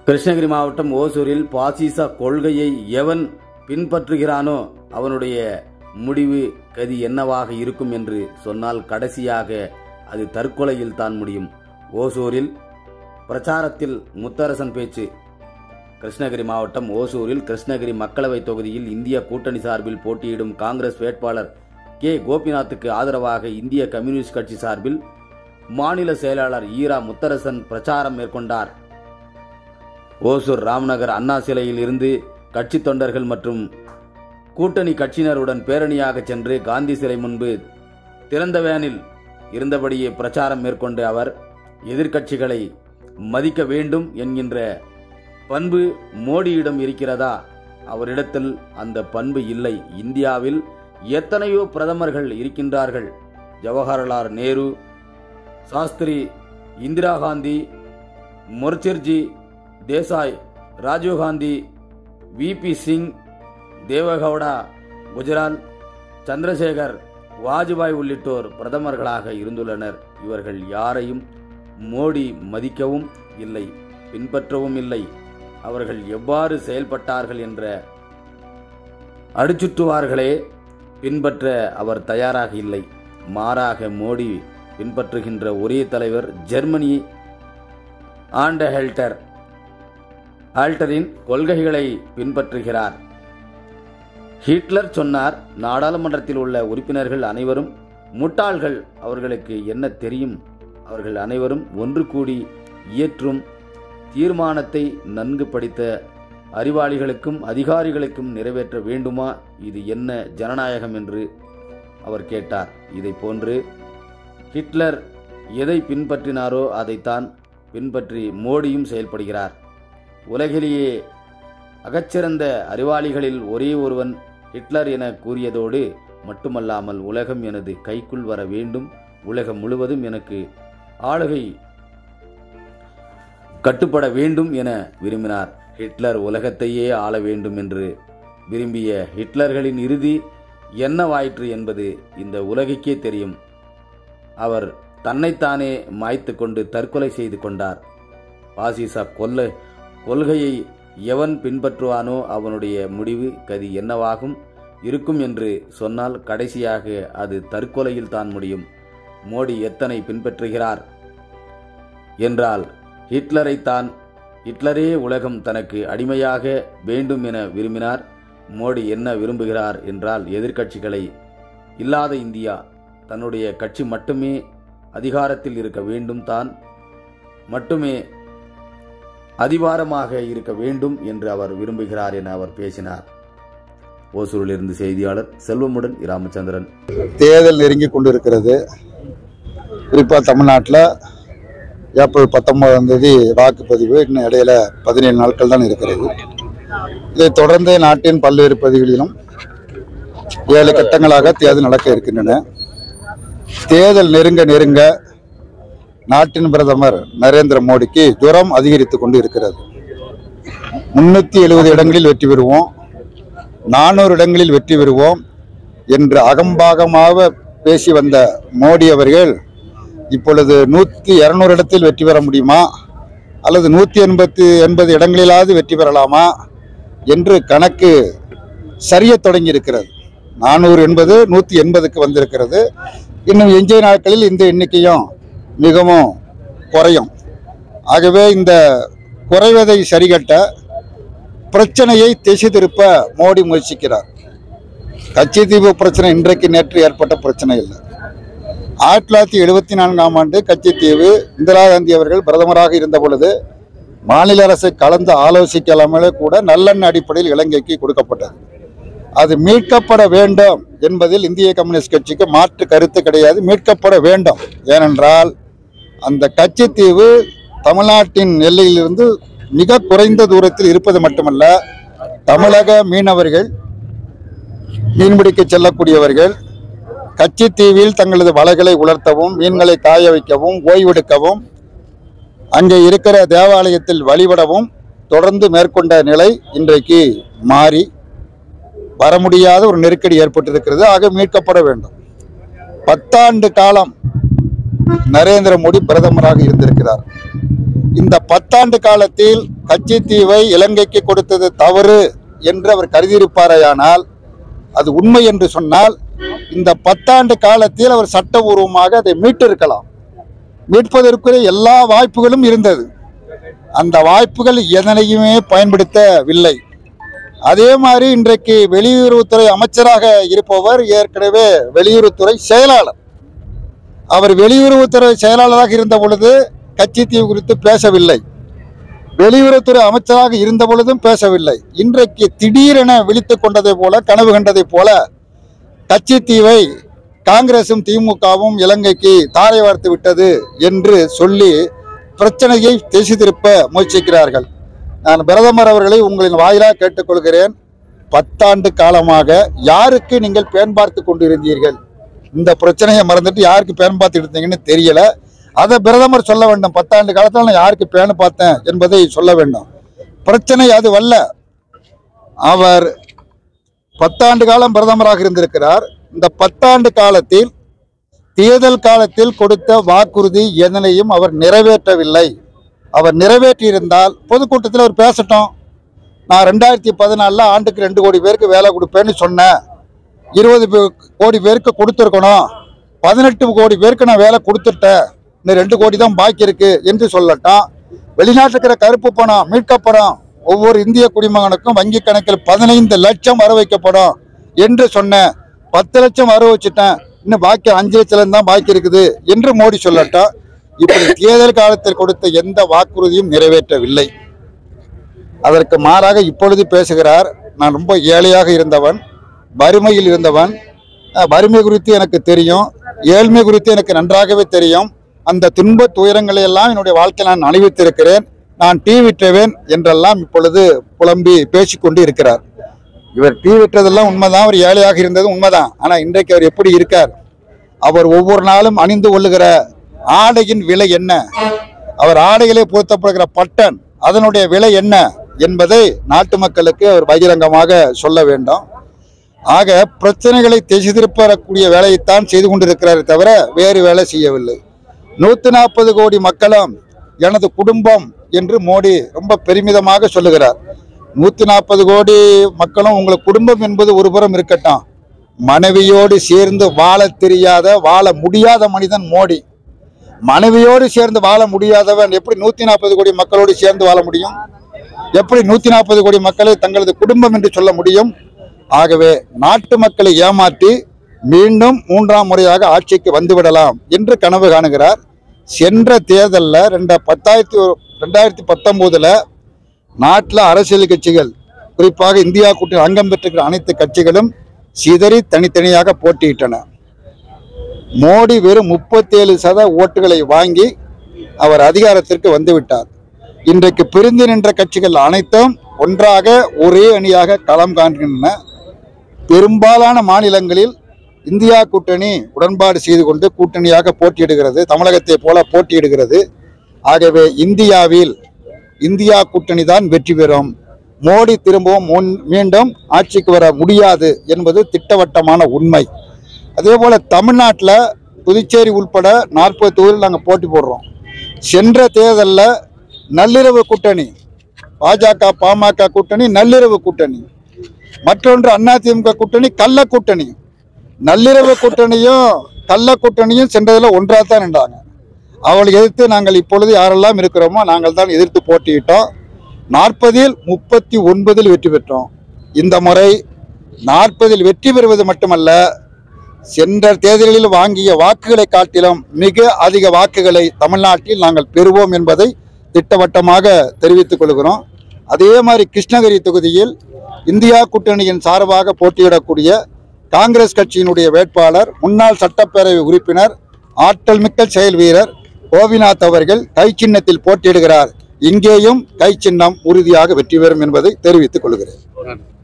கிருஷ்ணகிரி மாவட்டம் ஓசூரில் பாசிச கொள்கையை எவன் பின்பற்றுகிறானோ அவனுடைய முடிவு கதி என்னவாக இருக்கும் என்று சொன்னால் கடைசியாக அது தற்கொலையில் தான் முடியும் ஓசூரில் பிரச்சாரத்தில் முத்தரசன் பேச்சு கிருஷ்ணகிரி மாவட்டம் ஓசூரில் கிருஷ்ணகிரி மக்களவைத் தொகுதியில் இந்திய கூட்டணி சார்பில் போட்டியிடும் காங்கிரஸ் வேட்பாளர் கே கோபிநாத்துக்கு ஆதரவாக இந்திய கம்யூனிஸ்ட் கட்சி சார்பில் மாநில செயலாளர் ஈரா முத்தரசன் பிரச்சாரம் மேற்கொண்டார் ஓசூர் ராம்நகர் அண்ணா சிலையில் இருந்து கட்சி தொண்டர்கள் மற்றும் கூட்டணி கட்சியினருடன் பேரணியாக சென்று காந்தி சிலை முன்பு திறந்த வேனில் இருந்தபடியே பிரச்சாரம் மேற்கொண்டு அவர் எதிர்க்கட்சிகளை மதிக்க வேண்டும் என்கின்ற பண்பு மோடியிடம் இருக்கிறதா அவரிடத்தில் அந்த பண்பு இல்லை இந்தியாவில் எத்தனையோ பிரதமர்கள் இருக்கின்றார்கள் ஜவஹர்லால் நேரு சாஸ்திரி இந்திரா காந்தி முர்ச்சர்ஜி தேசாய் ராஜீவ்காந்தி விபி சிங் தேவகவுடா குஜரால் சந்திரசேகர் வாஜ்பாய் உள்ளிட்டோர் பிரதமர்களாக இருந்துள்ளனர் இவர்கள் யாரையும் மோடி மதிக்கவும் இல்லை பின்பற்றவும் இல்லை அவர்கள் எவ்வாறு செயல்பட்டார்கள் என்ற அடிச்சுற்றுவார்களே பின்பற்ற அவர் தயாராக இல்லை மாறாக மோடி பின்பற்றுகின்ற ஒரே தலைவர் ஜெர்மனி ஆண்ட ஹெல்டர் ஆல்டரின் கொள்கைகளை பின்பற்றுகிறார் ஹிட்லர் சொன்னார் நாடாளுமன்றத்தில் உள்ள உறுப்பினர்கள் அனைவரும் முட்டாள்கள் அவர்களுக்கு என்ன தெரியும் அவர்கள் அனைவரும் ஒன்று கூடி இயற்றும் தீர்மானத்தை நன்கு படித்த அறிவாளிகளுக்கும் அதிகாரிகளுக்கும் நிறைவேற்ற வேண்டுமா இது என்ன ஜனநாயகம் என்று அவர் கேட்டார் இதை போன்று ஹிட்லர் எதை பின்பற்றினாரோ அதைத்தான் பின்பற்றி மோடியும் செயல்படுகிறார் உலகிலேயே அகச்சிறந்த அறிவாளிகளில் ஒரே ஒருவன் ஹிட்லர் என கூறியதோடு மட்டுமல்லாமல் உலகம் எனது கைக்குள் வர வேண்டும் உலகம் முழுவதும் எனக்கு ஆளுகை கட்டுப்பட வேண்டும் என விரும்பினார் ஹிட்லர் உலகத்தையே ஆள வேண்டும் என்று விரும்பிய ஹிட்லர்களின் இறுதி என்னவாயிற்று என்பது இந்த உலகுக்கே தெரியும் அவர் தன்னைத்தானே மாய்த்து கொண்டு தற்கொலை செய்து கொண்டார் பாசிச கொல்ல கொள்கையை எவன் பின்பற்றுவானோ அவனுடைய முடிவு கதி என்னவாகும் இருக்கும் என்று சொன்னால் கடைசியாக அது தற்கொலையில் தான் முடியும் மோடி எத்தனை பின்பற்றுகிறார் என்றால் ஹிட்லரை தான் ஹிட்லரே உலகம் தனக்கு அடிமையாக வேண்டும் என விரும்பினார் மோடி என்ன விரும்புகிறார் என்றால் எதிர்க்கட்சிகளை இல்லாத இந்தியா தன்னுடைய கட்சி மட்டுமே அதிகாரத்தில் இருக்க வேண்டும் தான் மட்டுமே அதிகாரமாக இருக்க வேண்டும் என்று அவர் விரும்புகிறார் என அவர் பேசினார் ஓசூரிலிருந்து செய்தியாளர் செல்வமுடன் ராமச்சந்திரன் தேர்தல் நெருங்கி கொண்டிருக்கிறது குறிப்பாக தமிழ்நாட்டில் ஏப்ரல் பத்தொன்பதாம் தேதி வாக்குப்பதிவு இன்னும் இடையில பதினேழு நாட்கள் தான் இருக்கிறது இதைத் தொடர்ந்து நாட்டின் பல்வேறு பகுதிகளிலும் ஏழு கட்டங்களாக தேர்தல் நடக்க இருக்கின்றன தேர்தல் நெருங்க நெருங்க நாட்டின் பிரதமர் நரேந்திர மோடிக்கு ஜுரம் அதிகரித்து கொண்டு இருக்கிறது முன்னூற்றி எழுபது இடங்களில் வெற்றி பெறுவோம் நானூறு இடங்களில் வெற்றி பெறுவோம் என்று அகம்பாகமாக பேசி வந்த மோடி அவர்கள் இப்பொழுது நூற்றி இரநூறு இடத்தில் வெற்றி பெற முடியுமா அல்லது நூற்றி எண்பத்தி எண்பது இடங்களிலாவது வெற்றி பெறலாமா என்று கணக்கு சரியத் தொடங்கி இருக்கிறது நானூறு என்பது நூற்றி எண்பதுக்கு வந்திருக்கிறது இன்னும் எஞ்சிய நாட்களில் இந்த எண்ணிக்கையும் மிகவும் குறையும் ஆகவே இந்த குறைவதை சரிகட்ட பிரச்சனையை திசை திருப்ப மோடி முயற்சிக்கிறார் கச்சத்தீவு பிரச்சனை இன்றைக்கு நேற்று ஏற்பட்ட பிரச்சனை இல்லை ஆயிரத்தி தொள்ளாயிரத்தி எழுபத்தி நான்காம் ஆண்டு கச்சத்தீவு இந்திரா காந்தி அவர்கள் பிரதமராக இருந்த பொழுது மாநில அரசை கலந்து ஆலோசிக்கலாமலே கூட நல்லெண்ண அடிப்படையில் இலங்கைக்கு கொடுக்கப்பட்டது அது மீட்கப்பட வேண்டும் என்பதில் இந்திய கம்யூனிஸ்ட் கட்சிக்கு மாற்று கருத்து கிடையாது மீட்கப்பட வேண்டும் ஏனென்றால் அந்த கச்சத்தீவு தமிழ்நாட்டின் எல்லையிலிருந்து மிக குறைந்த தூரத்தில் இருப்பது மட்டுமல்ல தமிழக மீனவர்கள் மீன்பிடிக்க செல்லக்கூடியவர்கள் கச்சித்தீவில் தங்களது வலைகளை உலர்த்தவும் மீன்களை காய வைக்கவும் ஓய்வெடுக்கவும் அங்கே இருக்கிற தேவாலயத்தில் வழிபடவும் தொடர்ந்து மேற்கொண்ட நிலை இன்றைக்கு மாறி வர முடியாத ஒரு நெருக்கடி ஏற்பட்டிருக்கிறது ஆக மீட்கப்பட வேண்டும் பத்தாண்டு காலம் நரேந்திர மோடி பிரதமராக இருந்திருக்கிறார் இந்த பத்தாண்டு காலத்தில் கச்சித்தீவை இலங்கைக்கு கொடுத்தது தவறு என்று அவர் கருதியிருப்பாரேயானால் அது உண்மை என்று சொன்னால் இந்த பத்தாண்டு காலத்தில் அவர் சட்டபூர்வமாக அதை மீட்டிருக்கலாம் மீட்பதற்குரிய எல்லா வாய்ப்புகளும் இருந்தது அந்த வாய்ப்புகள் எதனையுமே பயன்படுத்தவில்லை அதே மாதிரி இன்றைக்கு வெளியுறவுத்துறை அமைச்சராக இருப்பவர் ஏற்கனவே வெளியுறவுத்துறை செயலாளர் அவர் வெளியுறவுத்துறை செயலாளராக இருந்த பொழுது கட்சித்தீவு குறித்து பேசவில்லை வெளியுறவுத்துறை அமைச்சராக இருந்த பொழுதும் பேசவில்லை இன்றைக்கு திடீரென விழித்துக் கொண்டதை போல கனவு கண்டதை போல கட்சித்தீவை காங்கிரசும் திமுகவும் இலங்கைக்கு தாரை வார்த்து விட்டது என்று சொல்லி பிரச்சனையை திசை திருப்ப முயற்சிக்கிறார்கள் நான் பிரதமர் அவர்களை உங்களின் வாயிலாக கேட்டுக்கொள்கிறேன் பத்தாண்டு காலமாக யாருக்கு நீங்கள் பேன் பார்த்து கொண்டிருந்தீர்கள் இந்த பிரச்சனையை மறந்துட்டு யாருக்கு பேன் பார்த்துட்டு இருந்தீங்கன்னு தெரியல அதை பிரதமர் சொல்ல வேண்டும் பத்தாண்டு காலத்தில் நான் யாருக்கு பேன் பார்த்தேன் என்பதை சொல்ல வேண்டும் பிரச்சனை அது வல்ல அவர் பத்தாண்டு காலம் பிரதமராக இருந்திருக்கிறார் இந்த பத்தாண்டு காலத்தில் தேர்தல் காலத்தில் கொடுத்த வாக்குறுதி எதனையும் அவர் நிறைவேற்றவில்லை அவர் நிறைவேற்றியிருந்தால் பொதுக்கூட்டத்தில் அவர் பேசட்டும் நான் ரெண்டாயிரத்தி பதினாலில் ஆண்டுக்கு ரெண்டு கோடி பேருக்கு வேலை கொடுப்பேன்னு சொன்னேன் இருபது பே- கோடி பேருக்கு கொடுத்துருக்கணும் பதினெட்டு கோடி பேருக்கு நான் வேலை கொடுத்துட்டேன் இன்னும் ரெண்டு கோடி தான் பாக்கி இருக்கு என்று சொல்லட்டும் வெளிநாட்டில் இருக்கிற கருப்பு பணம் மீட்கப்படும் ஒவ்வொரு இந்திய குடிமகனுக்கும் வங்கி கணக்கில் பதினைந்து லட்சம் வர வைக்கப்படும் என்று சொன்னேன் பத்து லட்சம் வர வச்சுட்டேன் இன்னும் பாக்கி அஞ்சு லட்சம் தான் பாக்கி இருக்குது என்று மோடி சொல்லட்டும் இப்படி தேர்தல் காலத்தில் கொடுத்த எந்த வாக்குறுதியும் நிறைவேற்றவில்லை அதற்கு மாறாக இப்பொழுது பேசுகிறார் நான் ரொம்ப ஏழையாக இருந்தவன் வறுமையில் இருந்தவன் அஹ், வறுமை குறித்து எனக்கு தெரியும் ஏழ்மை குறித்து எனக்கு நன்றாகவே தெரியும் அந்த துன்ப துயரங்களை எல்லாம் என்னுடைய வாழ்க்கையில் நான் அனுபவித்திருக்கிறேன் நான் டீ விற்றவேன் என்றெல்லாம் இப்பொழுது புலம்பி பேசிக்கொண்டு இருக்கிறார் இவர் டீ விற்றதெல்லாம் உண்மைதான் அவர் ஏழையாக இருந்தது உண்மைதான் ஆனால் இன்றைக்கு அவர் எப்படி இருக்கார் அவர் ஒவ்வொரு நாளும் அணிந்து கொள்ளுகிற ஆடையின் விலை என்ன அவர் ஆடைகளை பொருத்தப்படுகிற பட்டன் அதனுடைய விலை என்ன என்பதை நாட்டு மக்களுக்கு அவர் பகிரங்கமாக சொல்ல வேண்டும் ஆக பிரச்சனைகளை திசை திருப்பக்கூடிய வேலையைத்தான் செய்து கொண்டிருக்கிறாரே தவிர வேறு வேலை செய்யவில்லை நூற்றி நாற்பது கோடி மக்களும் எனது குடும்பம் என்று மோடி ரொம்ப பெருமிதமாக சொல்லுகிறார் நூற்றி நாற்பது கோடி மக்களும் உங்கள் குடும்பம் என்பது ஒருபுறம் இருக்கட்டும் மனைவியோடு சேர்ந்து வாழ தெரியாத வாழ முடியாத மனிதன் மோடி மனைவியோடு சேர்ந்து வாழ முடியாதவன் எப்படி நூற்றி நாற்பது கோடி மக்களோடு சேர்ந்து வாழ முடியும் எப்படி நூற்றி நாற்பது கோடி மக்களை தங்களது குடும்பம் என்று சொல்ல முடியும் ஆகவே நாட்டு மக்களை ஏமாற்றி மீண்டும் மூன்றாம் முறையாக ஆட்சிக்கு வந்துவிடலாம் என்று கனவு காணுகிறார் சென்ற தேர்தலில் ரெண்ட பத்தாயிரத்தி ரெண்டாயிரத்தி பத்தொம்போதில் நாட்டில் அரசியல் கட்சிகள் குறிப்பாக இந்தியா கூட்டணி அங்கம் பெற்றிருக்கிற அனைத்து கட்சிகளும் சிதறி தனித்தனியாக போட்டியிட்டன மோடி வெறும் முப்பத்தேழு சத ஓட்டுகளை வாங்கி அவர் அதிகாரத்திற்கு வந்துவிட்டார் இன்றைக்கு பிரிந்து நின்ற கட்சிகள் அனைத்தும் ஒன்றாக ஒரே அணியாக களம் காண்கின்றன பெரும்பாலான மாநிலங்களில் இந்தியா கூட்டணி உடன்பாடு செய்து கொண்டு கூட்டணியாக போட்டியிடுகிறது தமிழகத்தை போல போட்டியிடுகிறது ஆகவே இந்தியாவில் இந்தியா கூட்டணி தான் வெற்றி பெறும் மோடி திரும்பவும் முன் மீண்டும் ஆட்சிக்கு வர முடியாது என்பது திட்டவட்டமான உண்மை அதே போல் தமிழ்நாட்டில் புதுச்சேரி உள்பட நாற்பது தொகுதியில் நாங்கள் போட்டி போடுறோம் சென்ற தேர்தலில் நள்ளிரவு கூட்டணி பாஜக பாமக கூட்டணி நள்ளிரவு கூட்டணி மற்றொன்று அதிமுக கூட்டணி கள்ள கூட்டணி நள்ளிரவு கூட்டணியும் கள்ள கூட்டணியும் சென்றதில் ஒன்றாக தான் நின்றாங்க அவளை எதிர்த்து நாங்கள் இப்பொழுது யாரெல்லாம் இருக்கிறோமோ நாங்கள் தான் எதிர்த்து போட்டியிட்டோம் நாற்பதில் முப்பத்தி ஒன்பதில் வெற்றி பெற்றோம் இந்த முறை நாற்பதில் வெற்றி பெறுவது மட்டுமல்ல சென்ற தேர்தலில் வாங்கிய வாக்குகளை காட்டிலும் மிக அதிக வாக்குகளை தமிழ்நாட்டில் நாங்கள் பெறுவோம் என்பதை திட்டவட்டமாக தெரிவித்துக் கொள்கிறோம் அதே மாதிரி கிருஷ்ணகிரி தொகுதியில் இந்தியா கூட்டணியின் சார்பாக போட்டியிடக்கூடிய காங்கிரஸ் கட்சியினுடைய வேட்பாளர் முன்னாள் சட்டப்பேரவை உறுப்பினர் ஆற்றல் மிக்க செயல் வீரர் கோபிநாத் அவர்கள் கை சின்னத்தில் போட்டியிடுகிறார் இங்கேயும் கை சின்னம் உறுதியாக வெற்றி பெறும் என்பதை தெரிவித்துக் கொள்கிறேன்